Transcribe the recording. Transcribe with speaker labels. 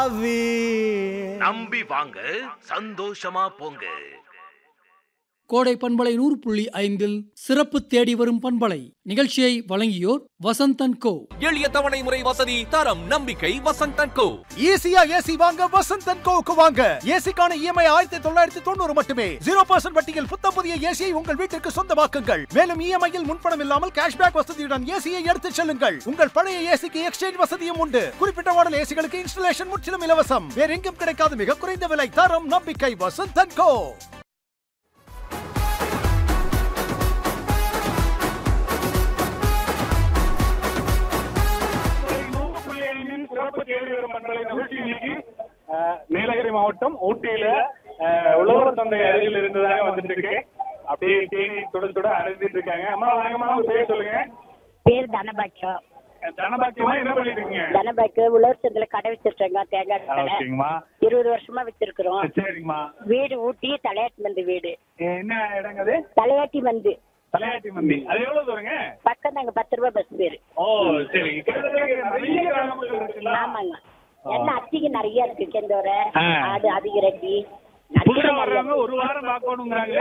Speaker 1: நம்பி வாங்க சந்தோஷமா போங்க
Speaker 2: கோடை பண்பலை நூறு புள்ளி ஐந்தில் சிறப்பு தேடி வரும் பண்பலை நிகழ்ச்சியை வழங்கியோர் வசந்தன் கோ
Speaker 3: எளிய தவணை முறை வசதி தரம் நம்பிக்கை வசந்தன் கோ
Speaker 4: ஈஸியா ஏசி வாங்க வசந்த் அண்ட் கோவுக்கு வாங்க ஏசிக்கான இஎம்ஐ ஆயிரத்தி தொள்ளாயிரத்தி தொண்ணூறு மட்டுமே ஜீரோ பர்சன்ட் வட்டியில் புத்த புதிய ஏசியை உங்கள் வீட்டிற்கு சொந்தமாக்குங்கள் மேலும் இஎம்ஐயில் முன்பணம் இல்லாமல் கேஷ்பேக் வசதியுடன் ஏசியை எடுத்துச் செல்லுங்கள் உங்கள் பழைய ஏசிக்கு எக்ஸ்சேஞ்ச் வசதியும் உண்டு குறிப்பிட்ட மாடல் ஏசிகளுக்கு இன்ஸ்டலேஷன் முற்றிலும் இலவசம் வேற எங்கும் கிடைக்காத மிக குறைந்த விலை தரம் நம்பிக்கை வசந்த் அண்ட் கோ
Speaker 5: நூறு புள்ளி ஐந்தின் சிறப்பு கேள்வி வரும் மண்டல நிகழ்ச்சி இன்னைக்கு அஹ், நீலகிரி மாவட்டம் ஊட்டியில அஹ், உழவர் சந்தை அருகில் இருந்ததாக வந்துட்டு இருக்கு அப்படியே தேனி சுட சுட அடைஞ்சிட்டு இருக்காங்க அம்மா வாங்கம்மா உங்க பேர் சொல்லுங்க
Speaker 6: பேர் தனபாக்கியம்
Speaker 5: அஹ், தனபாக்கியமா என்ன பண்ணிட்டு இருக்கீங்க
Speaker 6: தனபாக்கு உழவர் சந்தையில கடை வச்சிருக்கோங்க தேங்காய் கடை
Speaker 5: ஓகேங்கம்மா
Speaker 6: இருபது வருஷமா வச்சிருக்கிறோம்
Speaker 5: சரிங்கம்மா
Speaker 6: வீடு ஊட்டி தலையாட்டி மந்து வீடு
Speaker 5: என்ன இடங்க அது
Speaker 6: தலையாட்டி மந்து
Speaker 5: தலையாட்டி மந்தி அது எவ்வளவு தூரங்க
Speaker 6: பக்கம் தாங்க பத்து ரூபாய் பஸ் பேரு
Speaker 5: ஓ சரி கிட்டத்தட்ட நிறைய கிராமங்கள் இருக்குங்களா
Speaker 6: ஆமாங்க என்ன அத்திக்கு நிறைய இருக்கு செந்தோரை
Speaker 5: ஆ.
Speaker 6: அது அதிக ரெட்டி
Speaker 5: புதுசா வர்றவங்க ஒரு வாரம் பார்க்கணுங்கிறாங்க